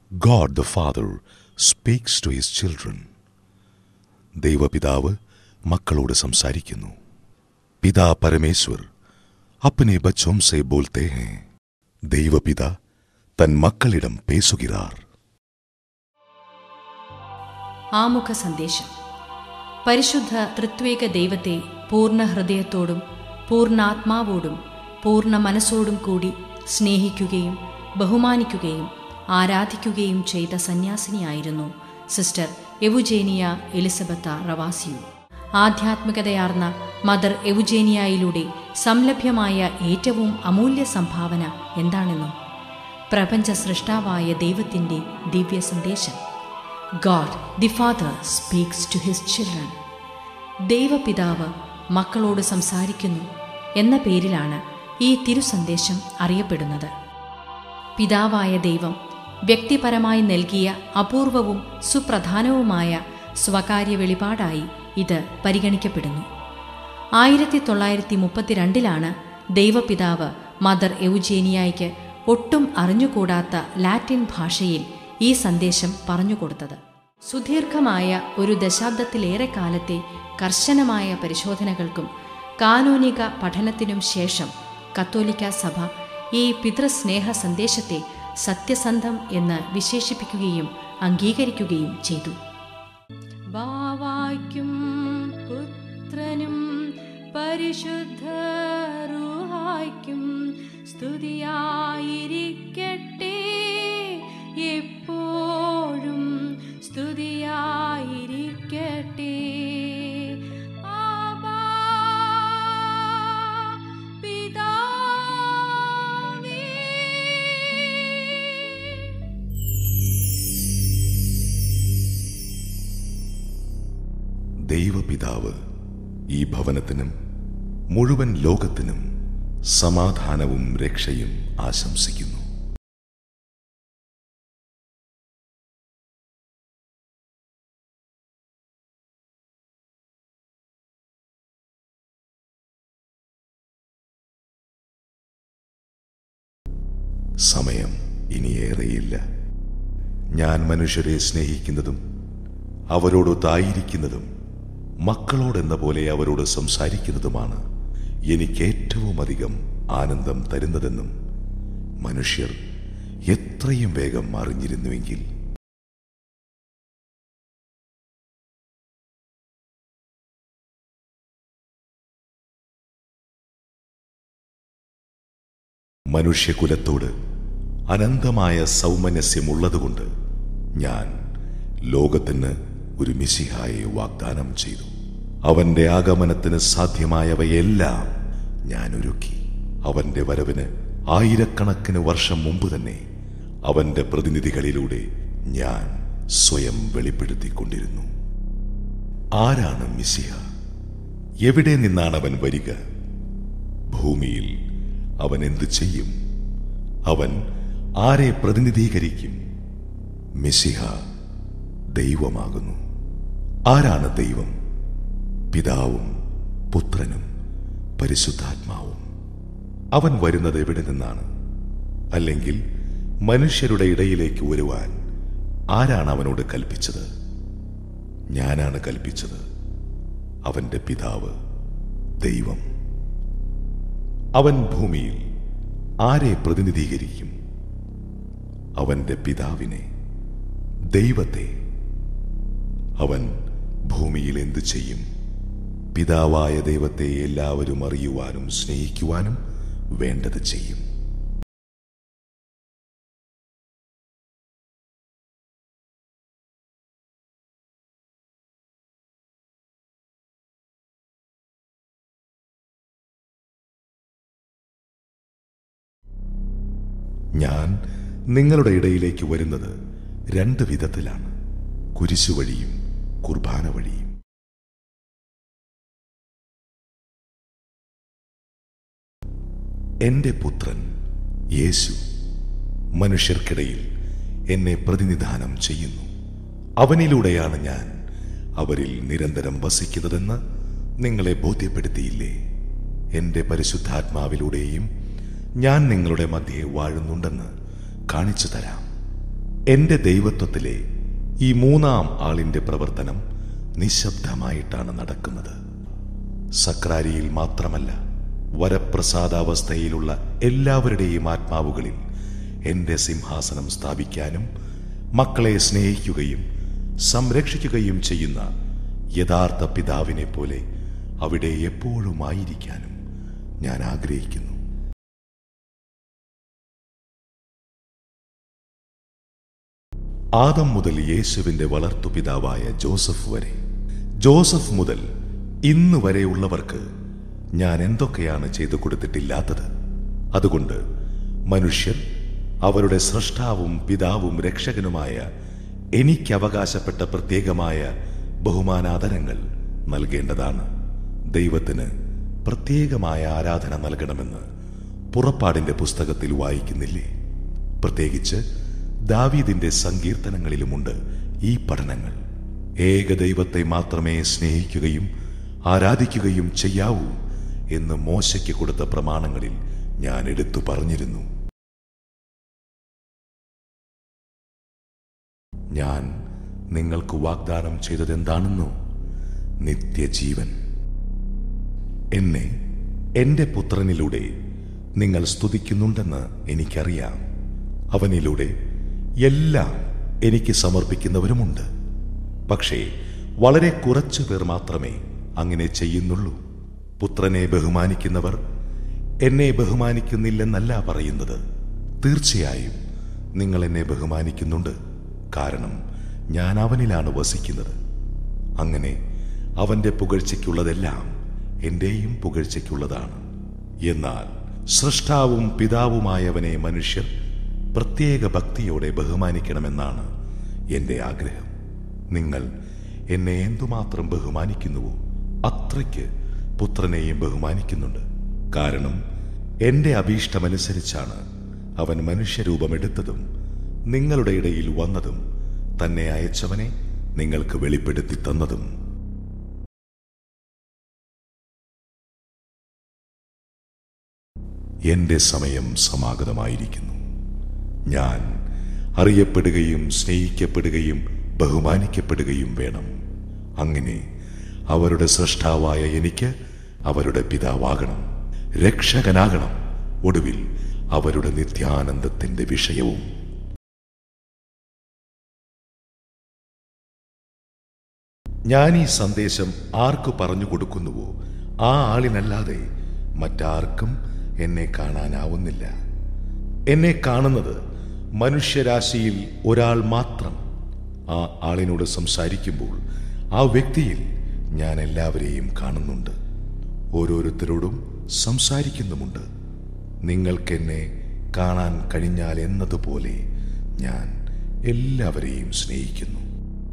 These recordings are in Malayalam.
God the Father speaks to his children. ദൈവപിതാവ് മക്കളോട് സംസാരിക്കുന്നു പിതാ പരമേശ്വർ അപ്പനെ ബച്ചോം സെ ബോൽത്തെ ഹേ ദൈവപിത തൻ മക്കളിടം പേസുകിറാർ ആമുഖ സന്ദേശം പരിശുദ്ധ തൃത്വേക ദൈവത്തെ പൂർണ്ണ ഹൃദയത്തോടും പൂർണ്ണാത്മാവോടും പൂർണ്ണ മനസ്സോടും കൂടി സ്നേഹിക്കുകയും ബഹുമാനിക്കുകയും ആരാധിക്കുകയും ചെയ്ത സന്യാസിനിയായിരുന്നു സിസ്റ്റർ എവുജേനിയ എലിസബത്ത റവാസിയു ആധ്യാത്മികതയാർന്ന മദർ എവുജേനിയയിലൂടെ സംലഭ്യമായ ഏറ്റവും അമൂല്യ സംഭാവന എന്താണെന്നോ പ്രപഞ്ച സൃഷ്ടാവായ ദൈവത്തിൻ്റെ ദിവ്യ സന്ദേശം God the father speaks to his children ദൈവപിതാവ് മക്കളോട് സംസാരിക്കുന്നു എന്ന പേരിലാണ് ഈ തിരുസന്ദേശം അറിയപ്പെടുന്നത് പിതാവായ ദൈവം വ്യക്തിപരമായി നൽകിയ അപൂർവവും സുപ്രധാനവുമായ സ്വകാര്യ വെളിപാടായി ഇത് പരിഗണിക്കപ്പെടുന്നു ആയിരത്തി തൊള്ളായിരത്തി മുപ്പത്തിരണ്ടിലാണ് ദൈവപിതാവ് മദർ എവുജേനിയായ്ക്ക് ഒട്ടും അറിഞ്ഞുകൂടാത്ത ലാറ്റിൻ ഭാഷയിൽ ഈ സന്ദേശം പറഞ്ഞുകൊടുത്തത് സുദീർഘമായ ഒരു ദശാബ്ദത്തിലേറെ കാലത്തെ കർശനമായ പരിശോധനകൾക്കും കാനോനിക പഠനത്തിനും ശേഷം കത്തോലിക്ക സഭ ഈ പിതൃസ്നേഹ സന്ദേശത്തെ സത്യസന്ധം എന്ന് വിശേഷിപ്പിക്കുകയും അംഗീകരിക്കുകയും ചെയ്തു ബാവായ്ക്കും പുത്രനും പരിശുദ്ധ റൂഹായ്ക്കും സ്തുതിയായിരിക്കട്ടെ എപ്പോഴും സ്തുതിയായിരിക്കട്ടെ ആബാ, പിതാവേ. ദൈവപിതാവ് ഈ ഭവനത്തിനും മുഴുവൻ ലോകത്തിനും സമാധാനവും രക്ഷയും ആശംസിക്കുന്നു സമയം ഇനിയേറെയില്ല ഞാൻ മനുഷ്യരെ സ്നേഹിക്കുന്നതും അവരോടൊത്തായിരിക്കുന്നതും മക്കളോടെന്ന പോലെ അവരോട് സംസാരിക്കുന്നതുമാണ് എനിക്ക് ഏറ്റവും അധികം ആനന്ദം തരുന്നതെന്നും മനുഷ്യർ എത്രയും വേഗം അറിഞ്ഞിരുന്നുവെങ്കിൽ മനുഷ്യകുലത്തോട് അനന്തമായ സൗമനസ്യമുള്ളതുകൊണ്ട് ഞാൻ ലോകത്തിന് ഒരു മിസിഹായെ വാഗ്ദാനം ചെയ്തു അവന്റെ ആഗമനത്തിന് സാധ്യമായവയെല്ലാം ഞാൻ ഒരുക്കി അവന്റെ വരവിന് ആയിരക്കണക്കിന് വർഷം മുമ്പ് തന്നെ അവന്റെ പ്രതിനിധികളിലൂടെ ഞാൻ സ്വയം വെളിപ്പെടുത്തിക്കൊണ്ടിരുന്നു ആരാണ് മിസിഹ എവിടെ നിന്നാണ് അവൻ വരിക ഭൂമിയിൽ അവൻ എന്തു ചെയ്യും അവൻ ആരെ പ്രതിനിധീകരിക്കും മിസിഹ ദൈവമാകുന്നു ആരാണ് ദൈവം പിതാവും പുത്രനും പരിശുദ്ധാത്മാവും അവൻ വരുന്നത് എവിടെ നിന്നാണ് അല്ലെങ്കിൽ മനുഷ്യരുടെ ഇടയിലേക്ക് വരുവാൻ ആരാണ് അവനോട് കൽപ്പിച്ചത് ഞാനാണ് കൽപ്പിച്ചത് അവന്റെ പിതാവ് ദൈവം അവൻ ഭൂമിയിൽ ആരെ പ്രതിനിധീകരിക്കും അവന്റെ പിതാവിനെ ദൈവത്തെ അവൻ ഭൂമിയിൽ എന്തു ചെയ്യും പിതാവായ ദൈവത്തെ എല്ലാവരും അറിയുവാനും സ്നേഹിക്കുവാനും വേണ്ടത് ചെയ്യും ഞാൻ നിങ്ങളുടെ ഇടയിലേക്ക് വരുന്നത് രണ്ട് വിധത്തിലാണ് കുരിശു വഴിയും കുർബാന വഴിയും എന്റെ പുത്രൻ യേശു മനുഷ്യർക്കിടയിൽ എന്നെ പ്രതിനിധാനം ചെയ്യുന്നു അവനിലൂടെയാണ് ഞാൻ അവരിൽ നിരന്തരം വസിക്കുന്നതെന്ന് നിങ്ങളെ ബോധ്യപ്പെടുത്തിയില്ലേ എന്റെ പരിശുദ്ധാത്മാവിലൂടെയും ഞാൻ നിങ്ങളുടെ മധ്യേ വാഴുന്നുണ്ടെന്ന് കാണിച്ചു തരാം എന്റെ ദൈവത്വത്തിലെ ഈ മൂന്നാം ആളിന്റെ പ്രവർത്തനം നിശബ്ദമായിട്ടാണ് നടക്കുന്നത് സക്രാരിയിൽ മാത്രമല്ല വരപ്രസാദാവസ്ഥയിലുള്ള എല്ലാവരുടെയും ആത്മാവുകളിൽ എന്റെ സിംഹാസനം സ്ഥാപിക്കാനും മക്കളെ സ്നേഹിക്കുകയും സംരക്ഷിക്കുകയും ചെയ്യുന്ന യഥാർത്ഥ പിതാവിനെ പോലെ അവിടെ എപ്പോഴും ആയിരിക്കാനും ഞാൻ ആഗ്രഹിക്കുന്നു ആദം മുതൽ യേശുവിന്റെ വളർത്തുപിതാവായ ജോസഫ് വരെ ജോസഫ് മുതൽ ഇന്ന് വരെയുള്ളവർക്ക് ഞാൻ എന്തൊക്കെയാണ് ചെയ്തു കൊടുത്തിട്ടില്ലാത്തത് അതുകൊണ്ട് മനുഷ്യർ അവരുടെ സൃഷ്ടാവും പിതാവും രക്ഷകനുമായ എനിക്ക് അവകാശപ്പെട്ട പ്രത്യേകമായ ബഹുമാനാദരങ്ങൾ നൽകേണ്ടതാണ് ദൈവത്തിന് പ്രത്യേകമായ ആരാധന നൽകണമെന്ന് പുറപ്പാടിന്റെ പുസ്തകത്തിൽ വായിക്കുന്നില്ലേ പ്രത്യേകിച്ച് ദാവീദിന്റെ സങ്കീർത്തനങ്ങളിലുമുണ്ട് ഈ പഠനങ്ങൾ ഏകദൈവത്തെ മാത്രമേ സ്നേഹിക്കുകയും ആരാധിക്കുകയും ചെയ്യാവൂ എന്ന് മോശയ്ക്ക് കൊടുത്ത പ്രമാണങ്ങളിൽ ഞാൻ എടുത്തു പറഞ്ഞിരുന്നു ഞാൻ നിങ്ങൾക്ക് വാഗ്ദാനം ചെയ്തതെന്താണെന്നോ നിത്യജീവൻ എന്നെ എന്റെ പുത്രനിലൂടെ നിങ്ങൾ സ്തുതിക്കുന്നുണ്ടെന്ന് എനിക്കറിയാം അവനിലൂടെ എല്ലാം എനിക്ക് സമർപ്പിക്കുന്നവരുമുണ്ട് പക്ഷേ വളരെ കുറച്ചു പേർ മാത്രമേ അങ്ങനെ ചെയ്യുന്നുള്ളൂ പുത്രനെ ബഹുമാനിക്കുന്നവർ എന്നെ ബഹുമാനിക്കുന്നില്ലെന്നല്ല പറയുന്നത് തീർച്ചയായും നിങ്ങൾ എന്നെ ബഹുമാനിക്കുന്നുണ്ട് കാരണം ഞാൻ അവനിലാണ് വസിക്കുന്നത് അങ്ങനെ അവന്റെ പുകഴ്ചയ്ക്കുള്ളതെല്ലാം എന്റെയും പുകഴ്ചയ്ക്കുള്ളതാണ് എന്നാൽ സൃഷ്ടാവും പിതാവുമായവനെ മനുഷ്യർ പ്രത്യേക ഭക്തിയോടെ ബഹുമാനിക്കണമെന്നാണ് എന്റെ ആഗ്രഹം നിങ്ങൾ എന്നെ എന്തുമാത്രം ബഹുമാനിക്കുന്നുവോ അത്രയ്ക്ക് പുത്രനെയും ബഹുമാനിക്കുന്നുണ്ട് കാരണം എന്റെ അഭീഷ്ടമനുസരിച്ചാണ് അവൻ മനുഷ്യരൂപമെടുത്തതും നിങ്ങളുടെ ഇടയിൽ വന്നതും തന്നെ അയച്ചവനെ നിങ്ങൾക്ക് വെളിപ്പെടുത്തി തന്നതും എന്റെ സമയം സമാഗതമായിരിക്കുന്നു ഞാൻ അറിയപ്പെടുകയും സ്നേഹിക്കപ്പെടുകയും ബഹുമാനിക്കപ്പെടുകയും വേണം അങ്ങനെ അവരുടെ സൃഷ്ടാവായ എനിക്ക് അവരുടെ പിതാവാകണം രക്ഷകനാകണം ഒടുവിൽ അവരുടെ നിത്യാനന്ദത്തിന്റെ വിഷയവും ഞാൻ ഈ സന്ദേശം ആർക്ക് പറഞ്ഞു കൊടുക്കുന്നുവോ ആ ആളിനല്ലാതെ മറ്റാർക്കും എന്നെ കാണാനാവുന്നില്ല എന്നെ കാണുന്നത് മനുഷ്യരാശിയിൽ ഒരാൾ മാത്രം ആ ആളിനോട് സംസാരിക്കുമ്പോൾ ആ വ്യക്തിയിൽ ഞാൻ എല്ലാവരെയും കാണുന്നുണ്ട് ഓരോരുത്തരോടും സംസാരിക്കുന്നുമുണ്ട് നിങ്ങൾക്കെന്നെ കാണാൻ കഴിഞ്ഞാൽ എന്നതുപോലെ ഞാൻ എല്ലാവരെയും സ്നേഹിക്കുന്നു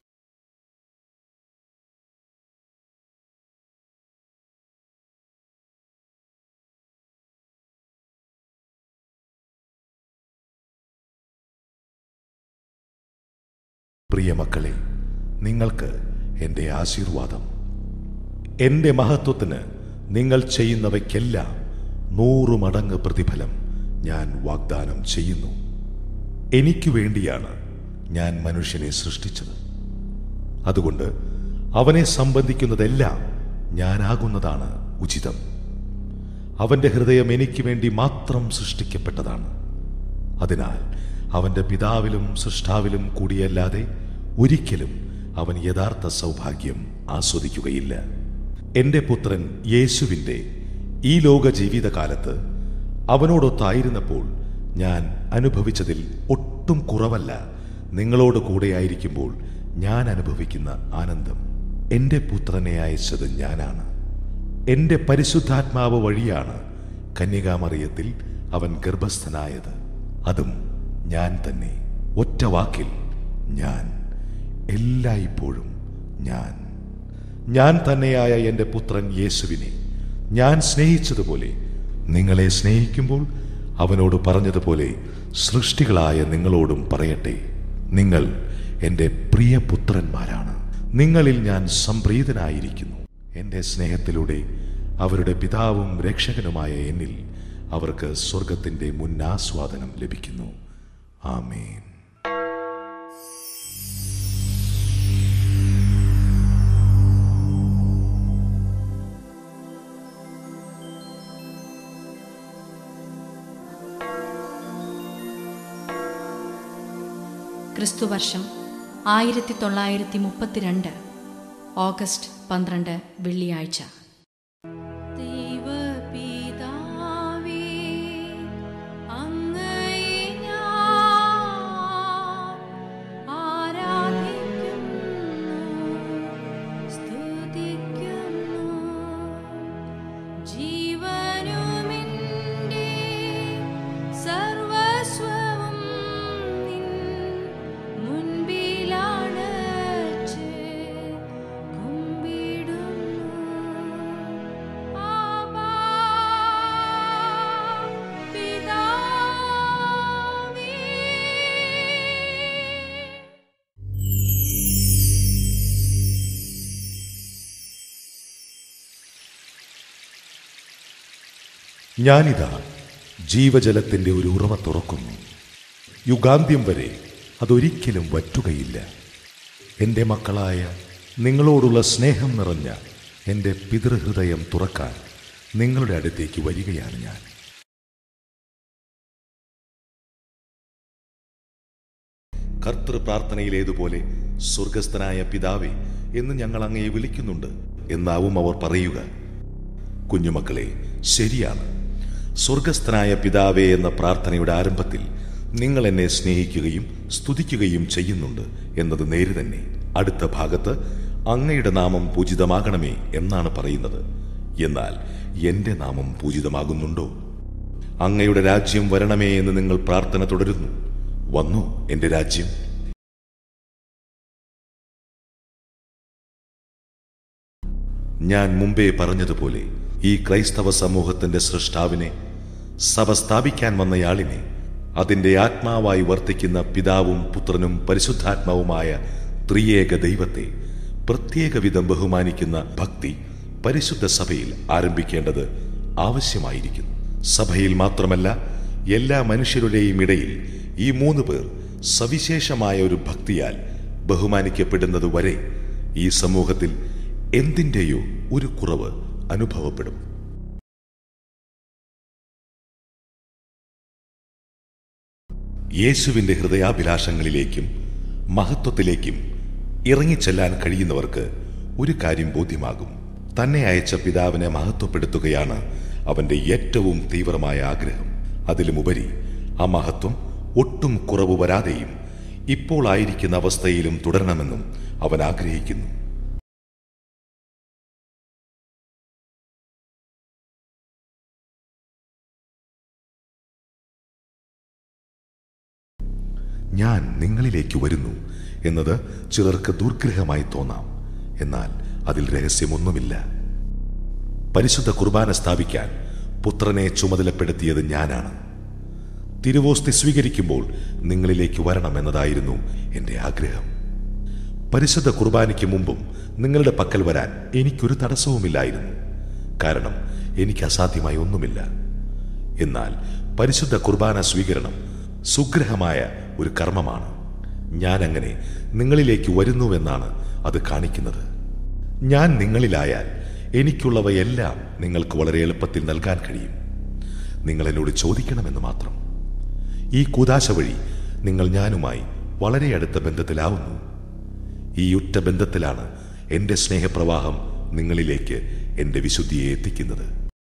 പ്രിയ മക്കളെ നിങ്ങൾക്ക് എൻ്റെ ആശീർവാദം എൻ്റെ മഹത്വത്തിന് നിങ്ങൾ ചെയ്യുന്നവയ്ക്കെല്ലാം നൂറു മടങ്ങ് പ്രതിഫലം ഞാൻ വാഗ്ദാനം ചെയ്യുന്നു എനിക്ക് വേണ്ടിയാണ് ഞാൻ മനുഷ്യനെ സൃഷ്ടിച്ചത് അതുകൊണ്ട് അവനെ സംബന്ധിക്കുന്നതെല്ലാം ഞാനാകുന്നതാണ് ഉചിതം അവന്റെ ഹൃദയം എനിക്ക് വേണ്ടി മാത്രം സൃഷ്ടിക്കപ്പെട്ടതാണ് അതിനാൽ അവന്റെ പിതാവിലും സൃഷ്ടാവിലും കൂടിയല്ലാതെ ഒരിക്കലും അവൻ യഥാർത്ഥ സൗഭാഗ്യം ആസ്വദിക്കുകയില്ല എന്റെ പുത്രൻ യേശുവിൻ്റെ ഈ ലോക ജീവിതകാലത്ത് അവനോടൊത്തായിരുന്നപ്പോൾ ഞാൻ അനുഭവിച്ചതിൽ ഒട്ടും കുറവല്ല നിങ്ങളോട് കൂടെയായിരിക്കുമ്പോൾ ഞാൻ അനുഭവിക്കുന്ന ആനന്ദം എന്റെ പുത്രനെ അയച്ചത് ഞാനാണ് എന്റെ പരിശുദ്ധാത്മാവ് വഴിയാണ് കന്യകാമറിയത്തിൽ അവൻ ഗർഭസ്ഥനായത് അതും ഞാൻ തന്നെ ഒറ്റ വാക്കിൽ ഞാൻ എല്ലായ്പ്പോഴും ഞാൻ ഞാൻ തന്നെയായ എൻ്റെ പുത്രൻ യേശുവിനെ ഞാൻ സ്നേഹിച്ചതുപോലെ നിങ്ങളെ സ്നേഹിക്കുമ്പോൾ അവനോട് പറഞ്ഞതുപോലെ സൃഷ്ടികളായ നിങ്ങളോടും പറയട്ടെ നിങ്ങൾ എൻ്റെ പ്രിയ പുത്രന്മാരാണ് നിങ്ങളിൽ ഞാൻ സംപ്രീതനായിരിക്കുന്നു എൻ്റെ സ്നേഹത്തിലൂടെ അവരുടെ പിതാവും രക്ഷകനുമായ എന്നിൽ അവർക്ക് സ്വർഗത്തിൻ്റെ മുന്നാസ്വാദനം ലഭിക്കുന്നു ആമേൻ ക്രിസ്തുവർഷം ആയിരത്തി തൊള്ളായിരത്തി മുപ്പത്തിരണ്ട് ഓഗസ്റ്റ് പന്ത്രണ്ട് വെള്ളിയാഴ്ച ദൈവപിതാവേ, അങ്ങയെ ഞാൻ ആരാധിക്കുന്നു, സ്തുതിക്കുന്നു. ജീവനുമെന്റെ സർവ്വസ്വവും നിൻ മുൻപിലാണച്ച് കുമ്പിടുന്നു. ആബാ, പിതാവേ. ഞാനിതാ ജീവജലത്തിന്റെ ഒരു ഉറവ തുറക്കുന്നു യുഗാന്ത്യം വരെ അതൊരിക്കലും വറ്റുകയില്ല എൻ്റെ മക്കളായ നിങ്ങളോടുള്ള സ്നേഹം നിറഞ്ഞ എൻ്റെ പിതൃഹൃദയം തുറക്കാൻ നിങ്ങളുടെ അടുത്തേക്ക് വരികയാണ് ഞാൻ കർത്തൃ പ്രാർത്ഥനയിലേതുപോലെ സ്വർഗസ്ഥനായ പിതാവേ എന്ന് ഞങ്ങൾ അങ്ങയെ വിളിക്കുന്നുണ്ട് എന്നാവും അവർ പറയുക കുഞ്ഞുമക്കളെ ശരിയാണ് സ്വർഗസ്ഥനായ പിതാവേ എന്ന പ്രാർത്ഥനയുടെ ആരംഭത്തിൽ നിങ്ങൾ എന്നെ സ്നേഹിക്കുകയും സ്തുതിക്കുകയും ചെയ്യുന്നുണ്ട് എന്നത് നേര് തന്നെ അടുത്ത ഭാഗത്ത് അങ്ങയുടെ നാമം പൂജിതമാകണമേ എന്നാണ് പറയുന്നത് എന്നാൽ എന്റെ നാമം പൂജിതമാകുന്നുണ്ടോ അങ്ങയുടെ രാജ്യം വരണമേ എന്ന് നിങ്ങൾ പ്രാർത്ഥന തുടരുന്നു വന്നു എന്റെ രാജ്യം ഞാൻ മുമ്പേ പറഞ്ഞതുപോലെ ഈ ക്രൈസ്തവ സമൂഹത്തിന്റെ സൃഷ്ടാവിനെ സഭ സ്ഥാപിക്കാൻ വന്നയാളിനെ അതിന്റെ ആത്മാവായി വർത്തിക്കുന്ന പിതാവും പുത്രനും പരിശുദ്ധാത്മാവുമായ ത്രിയേക ദൈവത്തെ പ്രത്യേക വിധം ബഹുമാനിക്കുന്ന ഭക്തി പരിശുദ്ധ സഭയിൽ ആരംഭിക്കേണ്ടത് ആവശ്യമായിരിക്കുന്നു സഭയിൽ മാത്രമല്ല എല്ലാ മനുഷ്യരുടെയും ഇടയിൽ ഈ മൂന്ന് പേർ സവിശേഷമായ ഒരു ഭക്തിയാൽ ബഹുമാനിക്കപ്പെടുന്നത് വരെ ഈ സമൂഹത്തിൽ എന്തിൻ്റെയോ ഒരു കുറവ് അനുഭവപ്പെടും യേശുവിന്റെ ഹൃദയാഭിലാഷങ്ങളിലേക്കും മഹത്വത്തിലേക്കും ഇറങ്ങിച്ചെല്ലാൻ കഴിയുന്നവർക്ക് ഒരു കാര്യം ബോധ്യമാകും തന്നെ അയച്ച പിതാവിനെ മഹത്വപ്പെടുത്തുകയാണ് അവന്റെ ഏറ്റവും തീവ്രമായ ആഗ്രഹം അതിലുമുപരി ആ മഹത്വം ഒട്ടും കുറവ് വരാതെയും ഇപ്പോൾ ആയിരിക്കുന്ന അവസ്ഥയിലും തുടരണമെന്നും അവൻ ആഗ്രഹിക്കുന്നു ഞാൻ നിങ്ങളിലേക്ക് വരുന്നു എന്നത് ചിലർക്ക് ദുർഗ്രഹമായി തോന്നാം എന്നാൽ അതിൽ രഹസ്യമൊന്നുമില്ല പരിശുദ്ധ കുർബാന സ്ഥാപിക്കാൻ പുത്രനെ ചുമതലപ്പെടുത്തിയത് ഞാനാണ് തിരുവോസ്തി സ്വീകരിക്കുമ്പോൾ നിങ്ങളിലേക്ക് വരണം എന്നതായിരുന്നു എൻ്റെ ആഗ്രഹം പരിശുദ്ധ കുർബാനയ്ക്ക് മുമ്പും നിങ്ങളുടെ പക്കൽ വരാൻ എനിക്കൊരു തടസ്സവുമില്ലായിരുന്നു കാരണം എനിക്ക് അസാധ്യമായി ഒന്നുമില്ല എന്നാൽ പരിശുദ്ധ കുർബാന സ്വീകരണം സുഗ്രഹമായ ഒരു കർമ്മമാണ് ഞാൻ അങ്ങനെ നിങ്ങളിലേക്ക് വരുന്നുവെന്നാണ് അത് കാണിക്കുന്നത് ഞാൻ നിങ്ങളിലായാൽ എനിക്കുള്ളവയെല്ലാം നിങ്ങൾക്ക് വളരെ എളുപ്പത്തിൽ നൽകാൻ കഴിയും നിങ്ങൾ എന്നോട് ചോദിക്കണമെന്ന് മാത്രം ഈ കൂതാശ വഴി നിങ്ങൾ ഞാനുമായി വളരെ അടുത്ത ബന്ധത്തിലാവുന്നു ഈ ഉറ്റ ബന്ധത്തിലാണ് എൻ്റെ സ്നേഹപ്രവാഹം നിങ്ങളിലേക്ക് എൻ്റെ വിശുദ്ധിയെ എത്തിക്കുന്നത്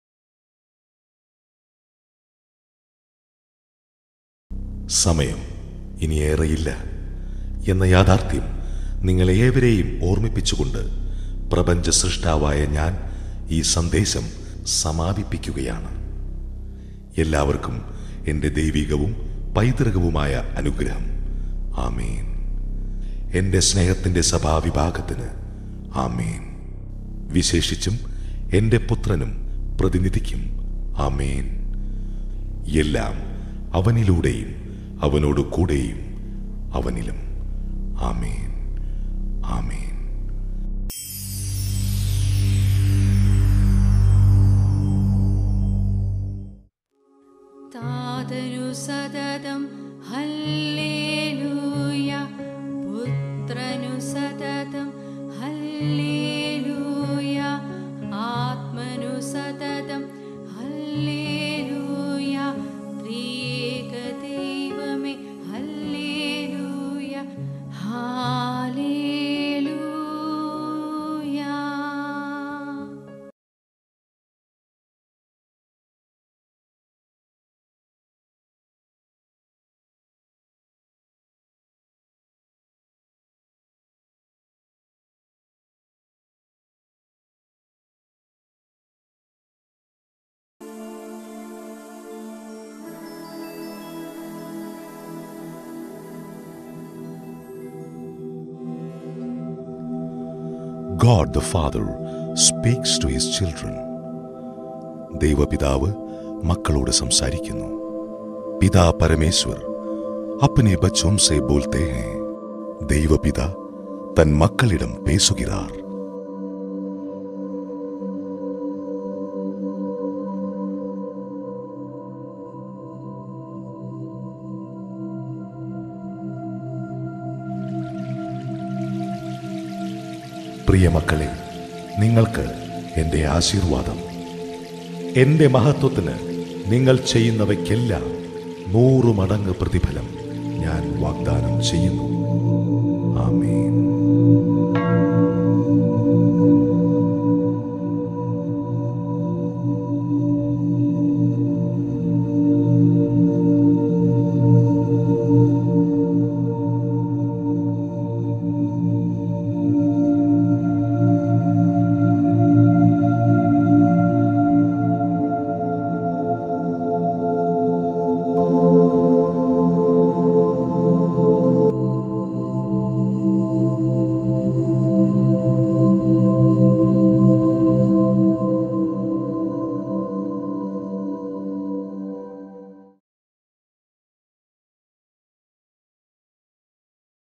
സമയം ഇനിയേറെയില്ല എന്ന യാഥാർത്ഥ്യം നിങ്ങളെ ഏവരെയും ഓർമ്മിപ്പിച്ചുകൊണ്ട് പ്രപഞ്ച സൃഷ്ടാവായ ഞാൻ ഈ സന്ദേശം സമാപിപ്പിക്കുകയാണ് എല്ലാവർക്കും എൻ്റെ ദൈവികവും പൈതൃകവുമായ അനുഗ്രഹം ആമേൻ എൻ്റെ സ്നേഹത്തിൻ്റെ സഭാവിഭാഗത്തിന് ആമേൻ വിശേഷിച്ചും എൻ്റെ പുത്രനും പ്രതിനിധിക്കും ആമേൻ എല്ലാം അവനിലൂടെയും അവനോട് കൂടെയും അവനിലും ആമേൻ ആമേൻ താതരു സതതം ഹല്ലേലൂയ പുത്രനു സതതം ഹല്ലേലൂയ ആത്മനു സതതം ഹല്ലേലൂയ ത്രിയേക ദൈവമേ hallelujah God the Father speaks to his children. ദൈവപിതാവ് മക്കളോട് സംസാരിക്കുന്നു പിതാ പരമേശ്വർ അപ്പനെ ബച്ചോം സെ ബോൽത്തെ ഹേ ദൈവപിത തൻ മക്കളിടം പേസുകിറാർ പ്രിയ മക്കളെ നിങ്ങൾക്ക് എൻ്റെ ആശീർവാദം എൻ്റെ മഹത്വത്തിന് നിങ്ങൾ ചെയ്യുന്നവയ്ക്കെല്ലാം നൂറു മടങ്ങ് പ്രതിഫലം ഞാൻ വാഗ്ദാനം ചെയ്യുന്നു ആമേൻ